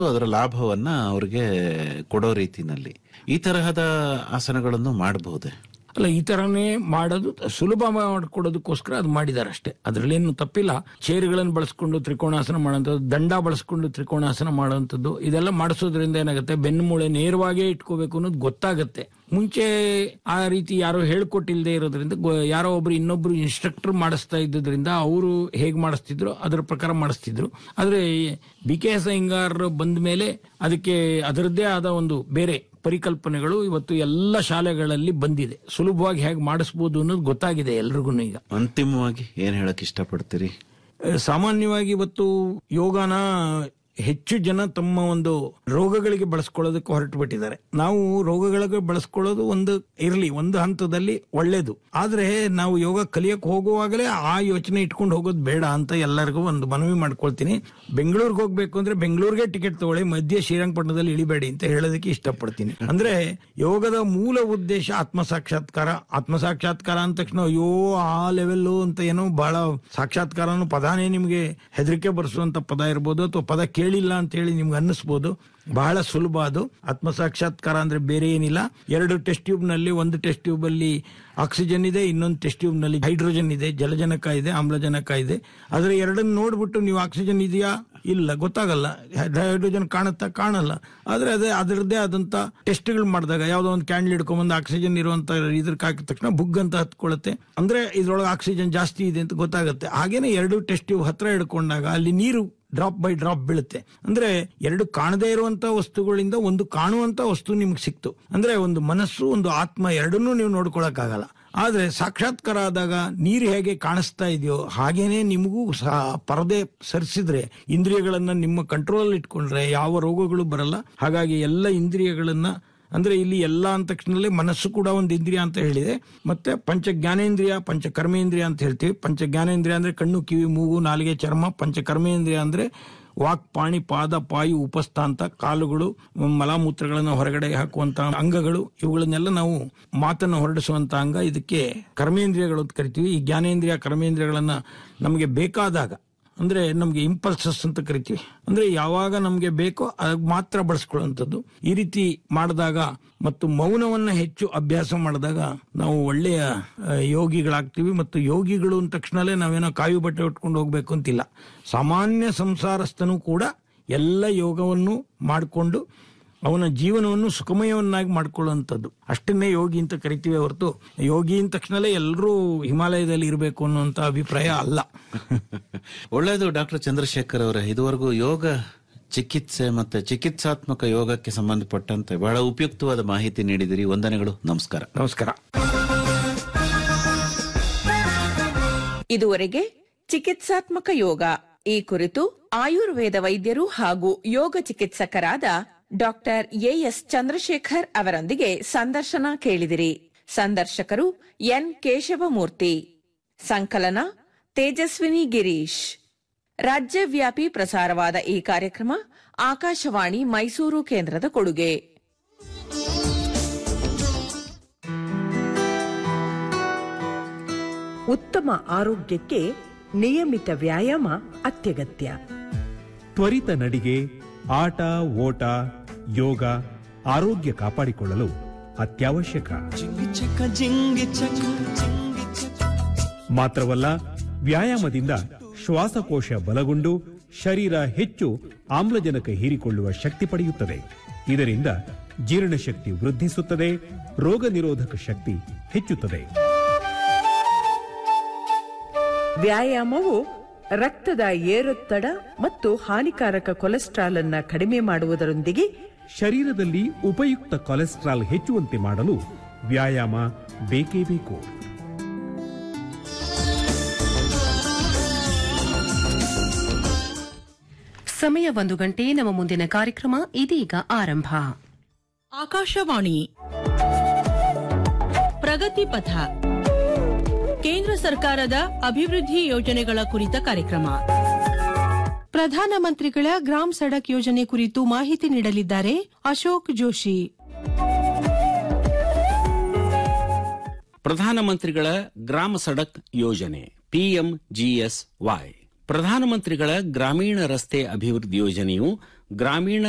ಅದರ ಲಾಭವನ್ನ ಅವ್ರಿಗೆ ಕೊಡೋ ರೀತಿನಲ್ಲಿ ಈ ತರಹದ ಆಸನಗಳನ್ನು ಮಾಡಬಹುದೇ ಅಲ್ಲ ಈ ತರನೇ ಮಾಡೋದು ಸುಲಭ ಮಾಡಿಕೊಡೋದಕ್ಕೋಸ್ಕರ ಅದು ಮಾಡಿದ್ದಾರೆ ಅಷ್ಟೇ ಅದ್ರಲ್ಲೇನು ತಪ್ಪಿಲ್ಲ ಚೇರ್ಗಳನ್ನು ಬಳಸ್ಕೊಂಡು ತ್ರಿಕೋಣಾಸನ ಮಾಡೋಂಥದ್ದು ದಂಡ ಬಳಸ್ಕೊಂಡು ತ್ರಿಕೋಣಾಸನ ಮಾಡುವಂಥದ್ದು ಇದೆಲ್ಲ ಮಾಡಿಸೋದ್ರಿಂದ ಏನಾಗುತ್ತೆ ಬೆನ್ನು ಮೂಳೆ ನೇರವಾಗೇ ಇಟ್ಕೋಬೇಕು ಅನ್ನೋದು ಗೊತ್ತಾಗುತ್ತೆ ಮುಂಚೆ ಆ ರೀತಿ ಯಾರೋ ಹೇಳ್ಕೊಟ್ಟಿಲ್ಲದೆ ಇರೋದ್ರಿಂದ ಗೊ- ಯಾರೋ ಒಬ್ರು ಇನ್ನೊಬ್ರು ಇನ್ಸ್ಟ್ರಕ್ಟರ್ ಮಾಡಿಸ್ತಾ ಇದ್ದದ್ರಿಂದ ಅವರು ಹೇಗೆ ಮಾಡಿಸ್ತಿದ್ರು ಅದರ ಪ್ರಕಾರ ಮಾಡಿಸ್ತಿದ್ರು ಆದ್ರೆ ಬಿ ಕೆ ಎಸ್ ಅಯ್ಯಂಗಾರ್ ಬಂದ ಮೇಲೆ ಅದಕ್ಕೆ ಅದರದ್ದೇ ಆದ ಒಂದು ಬೇರೆ ಪರಿಕಲ್ಪನೆಗಳು ಇವತ್ತು ಎಲ್ಲ ಶಾಲೆಗಳಲ್ಲಿ ಬಂದಿದೆ ಸುಲಭವಾಗಿ ಹೇಗೆ ಮಾಡಿಸ್ಬೋದು ಅನ್ನೋದು ಗೊತ್ತಾಗಿದೆ ಎಲ್ರಿಗೂ ಈಗ ಅಂತಿಮವಾಗಿ ಏನ್ ಹೇಳಕ್ ಇಷ್ಟಪಡ್ತೀರಿ ಅಹ್, ಸಾಮಾನ್ಯವಾಗಿ ಇವತ್ತು ಯೋಗನ ಹೆಚ್ಚು ಜನ ತಮ್ಮ ಒಂದು ರೋಗಗಳಿಗೆ ಬಳಸ್ಕೊಳ್ಳೋದಕ್ಕೆ ಹೊರಟು ಬಿಟ್ಟಿದ್ದಾರೆ ನಾವು ರೋಗಗಳಿಗೆ ಬಳಸ್ಕೊಳ್ಳೋದು ಒಂದು ಇರಲಿ ಒಂದು ಹಂತದಲ್ಲಿ ಒಳ್ಳೇದು ಆದ್ರೆ ನಾವು ಯೋಗ ಕಲಿಯಕ್ ಹೋಗುವಾಗಲೇ ಆ ಯೋಚನೆ ಇಟ್ಕೊಂಡು ಹೋಗೋದು ಬೇಡ ಅಂತ ಎಲ್ಲರಿಗೂ ಒಂದು ಮನವಿ ಮಾಡ್ಕೊಳ್ತೀನಿ ಬೆಂಗಳೂರಿಗೆ ಹೋಗ್ಬೇಕು ಅಂದ್ರೆ ಬೆಂಗಳೂರಿಗೆ ಟಿಕೆಟ್ ತಗೊಳ್ಳಿ ಮಧ್ಯ ಶ್ರೀರಂಗಪಟ್ಟಣದಲ್ಲಿ ಇಳಿಬೇಡಿ ಅಂತ ಹೇಳೋದಕ್ಕೆ ಇಷ್ಟಪಡ್ತೀನಿ ಅಂದ್ರೆ ಯೋಗದ ಮೂಲ ಉದ್ದೇಶ ಆತ್ಮ ಸಾಕ್ಷಾತ್ಕಾರ ಆತ್ಮ ಸಾಕ್ಷಾತ್ಕಾರ ಅಂದ ತಕ್ಷಣ ಅಯ್ಯೋ ಆ ಲೆವೆಲ್ಲು ಅಂತ ಏನೋ ಬಹಳ ಸಾಕ್ಷಾತ್ಕಾರ ಅನ್ನೋ ಪದಾನೇ ನಿಮ್ಗೆ ಹೆದರಿಕೆ ಬರೆಸುವಂತ ಪದ ಇರ್ಬೋದು ಅಥವಾ ಪದ ಕೇಳಿಲ್ಲ ಅಂತ ಹೇಳಿ ನಿಮ್ಗೆ ಅನ್ನಿಸ್ಬೋದು ಬಹಳ ಸುಲಭ ಅದು ಆತ್ಮ ಸಾಕ್ಷಾತ್ಕಾರ ಅಂದ್ರೆ ಬೇರೆ ಏನಿಲ್ಲ ಎರಡು ಟೆಸ್ಟ್ ಟ್ಯೂಬ್ ನಲ್ಲಿ ಒಂದು ಟೆಸ್ಟ್ ಟ್ಯೂಬ್ ಅಲ್ಲಿ ಆಕ್ಸಿಜನ್ ಇದೆ ಇನ್ನೊಂದು ಟೆಸ್ಟ್ ಟ್ಯೂಬ್ ನಲ್ಲಿ ಹೈಡ್ರೋಜನ್ ಇದೆ ಜಲಜನಕ ಇದೆ ಆಮ್ಲಜನಕ ಇದೆ ಆದ್ರೆ ಎರಡನ್ನ ನೋಡ್ಬಿಟ್ಟು ನೀವು ಆಕ್ಸಿಜನ್ ಇದೆಯಾ ಇಲ್ಲ ಗೊತ್ತಾಗಲ್ಲ ಹೈಡ್ರೋಜನ್ ಕಾಣುತ್ತಾ ಕಾಣಲ್ಲ ಆದ್ರೆ ಅದೇ ಅದರದ್ದೇ ಆದಂತ ಟೆಸ್ಟ್ಗಳು ಮಾಡಿದಾಗ ಯಾವ್ದೋ ಒಂದು ಕ್ಯಾಂಡಲ್ ಹಿಡ್ಕೊಂಡ್ಬಂದು ಆಕ್ಸಿಜನ್ ಇರುವಂತ ಇದ್ರಕ್ಕೆ ಹಾಕಿದ ತಕ್ಷಣ ಬುಗ್ ಅಂತ ಹತ್ಕೊಳ್ಳುತ್ತೆ ಅಂದ್ರೆ ಇದ್ರೊಳಗೆ ಆಕ್ಸಿಜನ್ ಜಾಸ್ತಿ ಇದೆ ಅಂತ ಗೊತ್ತಾಗುತ್ತೆ ಹಾಗೇನೆ ಎರಡು ಟೆಸ್ಟ್ ಟ್ಯೂಬ್ ಹತ್ರ ಹಿಡ್ಕೊಂಡಾಗ ಅಲ್ಲಿ ನೀರು ಡ್ರಾಪ್ ಬೈ ಡ್ರಾಪ್ ಬೀಳುತ್ತೆ ಅಂದ್ರೆ ಎರಡು ಕಾಣದೇ ಇರುವಂತ ವಸ್ತುಗಳಿಂದ ಒಂದು ಕಾಣುವಂತ ವಸ್ತು ನಿಮ್ಗೆ ಸಿಕ್ತು ಅಂದ್ರೆ ಒಂದು ಮನಸ್ಸು ಒಂದು ಆತ್ಮ ಎರಡನ್ನೂ ನೀವು ನೋಡ್ಕೊಳಕ್ಕಾಗಲ್ಲ ಆದ್ರೆ ಸಾಕ್ಷಾತ್ಕಾರ ಆದಾಗ ನೀರು ಹೇಗೆ ಕಾಣಿಸ್ತಾ ಇದೆಯೋ ಹಾಗೇನೆ ನಿಮಗೂ ಸಹ ಪರದೆ ಸರಿಸಿದ್ರೆ ಇಂದ್ರಿಯಗಳನ್ನ ನಿಮ್ಮ ಕಂಟ್ರೋಲ್ ಇಟ್ಕೊಂಡ್ರೆ ಯಾವ ರೋಗಗಳು ಬರಲ್ಲ ಹಾಗಾಗಿ ಎಲ್ಲ ಇಂದ್ರಿಯಗಳನ್ನ ಅಂದ್ರೆ ಇಲ್ಲಿ ಎಲ್ಲ ಅಂದ ತಕ್ಷಣಲ್ಲೇ ಮನಸ್ಸು ಕೂಡ ಒಂದು ಇಂದ್ರಿಯ ಅಂತ ಹೇಳಿದೆ ಮತ್ತೆ ಪಂಚ ಜ್ಞಾನೇಂದ್ರಿಯ ಪಂಚ ಕರ್ಮೇಂದ್ರಿಯ ಅಂತ ಹೇಳ್ತೀವಿ ಪಂಚ ಜ್ಞಾನೇಂದ್ರಿಯ ಅಂದ್ರೆ ಕಣ್ಣು ಕಿವಿ ಮೂಗು ನಾಲಿಗೆ ಚರ್ಮ ಪಂಚ ಕರ್ಮೇಂದ್ರಿಯ ಅಂದ್ರೆ ವಾಕ್ ಪಾಣಿ ಪಾದ ಪಾಯು ಉಪಸ್ಥಾಂತ ಕಾಲುಗಳು ಮಲಾಮೂತ್ರಗಳನ್ನು ಹೊರಗಡೆ ಹಾಕುವಂತ ಅಂಗಗಳು ಇವುಗಳನ್ನೆಲ್ಲ ನಾವು ಮಾತನ್ನು ಹೊರಡಿಸುವಂತ ಅಂಗ ಇದಕ್ಕೆ ಕರ್ಮೇಂದ್ರಿಯಗಳು ಅಂತ ಕರಿತೀವಿ ಈ ಜ್ಞಾನೇಂದ್ರಿಯ ಕರ್ಮೇಂದ್ರಿಯಗಳನ್ನ ನಮಗೆ ಬೇಕಾದಾಗ ಅಂದ್ರೆ ನಮ್ಗೆ ಇಂಪಲ್ಸಸ್ ಅಂತ ಕರಿತೀವಿ ಅಂದ್ರೆ ಯಾವಾಗ ನಮ್ಗೆ ಬೇಕೋ ಆಗ ಮಾತ್ರ ಬಳಸ್ಕೊಳ್ಳುವಂಥದ್ದು ಈ ರೀತಿ ಮಾಡಿದಾಗ ಮತ್ತು ಮೌನವನ್ನ ಹೆಚ್ಚು ಅಭ್ಯಾಸ ಮಾಡಿದಾಗ ನಾವು ಒಳ್ಳೆಯ ಆ, ಯೋಗಿಗಳಾಗ್ತೀವಿ ಮತ್ತು ಯೋಗಿಗಳು ಅಂದ ತಕ್ಷಣಲೇ ನಾವೇನೋ ಕಾಯು ಬಟ್ಟೆ ಉಟ್ಕೊಂಡು ಹೋಗ್ಬೇಕು ಅಂತಿಲ್ಲ ಸಾಮಾನ್ಯ ಸಂಸಾರಸ್ಥನು ಕೂಡ ಎಲ್ಲ ಯೋಗವನ್ನು ಮಾಡಿಕೊಂಡು ಅವನ ಜೀವನವನ್ನು ಸುಖಮಯವನ್ನಾಗಿ ಮಾಡ್ಕೊಳ್ಳುವಂಥದ್ದು ಅಷ್ಟನ್ನೇ ಯೋಗಿ ಅಂತ ಕರಿತೀವಿ ಹೊರತು ಯೋಗಿ ಅಂದ ತಕ್ಷಣಲೇ ಎಲ್ಲರೂ ಹಿಮಾಲಯದಲ್ಲಿ ಇರಬೇಕು ಅನ್ನುವಂತ ಅಭಿಪ್ರಾಯ ಅಲ್ಲ ಒಳ್ಳೆಯದು ಡಾಕ್ಟರ್ ಚಂದ್ರಶೇಖರ್ ಅವರೇ ಇದುವರೆಗೂ ಯೋಗ ಚಿಕಿತ್ಸೆ ಮತ್ತೆ ಚಿಕಿತ್ಸಾತ್ಮಕ ಯೋಗಕ್ಕೆ ಸಂಬಂಧಪಟ್ಟಂತೆ ಬಹಳ ಉಪಯುಕ್ತವಾದ ಮಾಹಿತಿ ನೀಡಿದಿರಿ ವಂದನೆಗಳು ನಮಸ್ಕಾರ ನಮಸ್ಕಾರ ಇದುವರೆಗೆ ಚಿಕಿತ್ಸಾತ್ಮಕ ಯೋಗ ಈ ಕುರಿತು ಆಯುರ್ವೇದ ವೈದ್ಯರು ಹಾಗೂ ಯೋಗ ಚಿಕಿತ್ಸಕರಾದ ಡಾಕ್ಟರ್ ಎಎಸ್ ಚಂದ್ರಶೇಖರ್ ಅವರೊಂದಿಗೆ ಸಂದರ್ಶನ ಕೇಳಿದಿರಿ ಸಂದರ್ಶಕರು ಎನ್ ಕೇಶವಮೂರ್ತಿ ಸಂಕಲನ ತೇಜಸ್ವಿನಿ ಗಿರೀಶ್ ರಾಜ್ಯವ್ಯಾಪಿ ಪ್ರಸಾರವಾದ ಈ ಕಾರ್ಯಕ್ರಮ ಆಕಾಶವಾಣಿ ಮೈಸೂರು ಕೇಂದ್ರದ ಕೊಡುಗೆ ಉತ್ತಮ ಆರೋಗ್ಯಕ್ಕೆ ನಿಯಮಿತ ವ್ಯಾಯಾಮ ಅತ್ಯಗತ್ಯ ತ್ವರಿತ ನಡಿಗೆ ಆಟ ಓಟ ಯೋಗ ಆರೋಗ್ಯ ಕಾಪಾಡಿಕೊಳ್ಳಲು ಅತ್ಯವಶ್ಯಕ ಮಾತ್ರವಲ್ಲ ವ್ಯಾಯಾಮದಿಂದ ಶ್ವಾಸಕೋಶ ಬಲಗೊಂಡು ಶರೀರ ಹೆಚ್ಚು ಆಮ್ಲಜನಕ ಹೀರಿಕೊಳ್ಳುವ ಶಕ್ತಿ ಪಡೆಯುತ್ತದೆ ಇದರಿಂದ ಜೀರ್ಣಶಕ್ತಿ ವೃದ್ಧಿಸುತ್ತದೆ ರೋಗ ನಿರೋಧಕ ಶಕ್ತಿ ಹೆಚ್ಚುತ್ತದೆ ವ್ಯಾಯಾಮವು ರಕ್ತದ ಏರೊತ್ತಡ ಮತ್ತು ಹಾನಿಕಾರಕ ಕೊಲೆಸ್ಟ್ರಾಲ್ ಅನ್ನ ಕಡಿಮೆ ಮಾಡುವುದರೊಂದಿಗೆ ಶರೀರದಲ್ಲಿ ಉಪಯುಕ್ತ ಕೊಲೆಸ್ಟ್ರಾಲ್ ಹೆಚ್ಚುವಂತೆ ಮಾಡಲು ವ್ಯಾಯಾಮ ಬೇಕೇ ಬೇಕು ಸಮಯ ಒಂದು ಗಂಟೆ ನಮ್ಮ ಮುಂದಿನ ಕಾರ್ಯಕ್ರಮ ಇದೀಗ ಆರಂಭ ಆಕಾಶವಾಣಿ ಪ್ರಗತಿ ಪಥ ಕೇಂದ್ರ ಸರ್ಕಾರದ ಅಭಿವೃದ್ಧಿ ಯೋಜನೆಗಳ ಕುರಿತ ಕಾರ್ಯಕ್ರಮ ಪ್ರಧಾನಮಂತ್ರಿಗಳ ಗ್ರಾಮ್ ಸಡಕ್ ಯೋಜನೆ ಕುರಿತು ಮಾಹಿತಿ ನೀಡಲಿದ್ದಾರೆ ಅಶೋಕ್ ಜೋಶಿ ಪ್ರಧಾನಮಂತ್ರಿಗಳ ಗ್ರಾಮ ಸಡಕ್ ಯೋಜನೆ ಪಿಎಂಜಿಎಸ್ವೈ ಪ್ರಧಾನಮಂತ್ರಿಗಳ ಗ್ರಾಮೀಣ ರಸ್ತೆ ಅಭಿವೃದ್ಧಿ ಯೋಜನೆಯು ಗ್ರಾಮೀಣ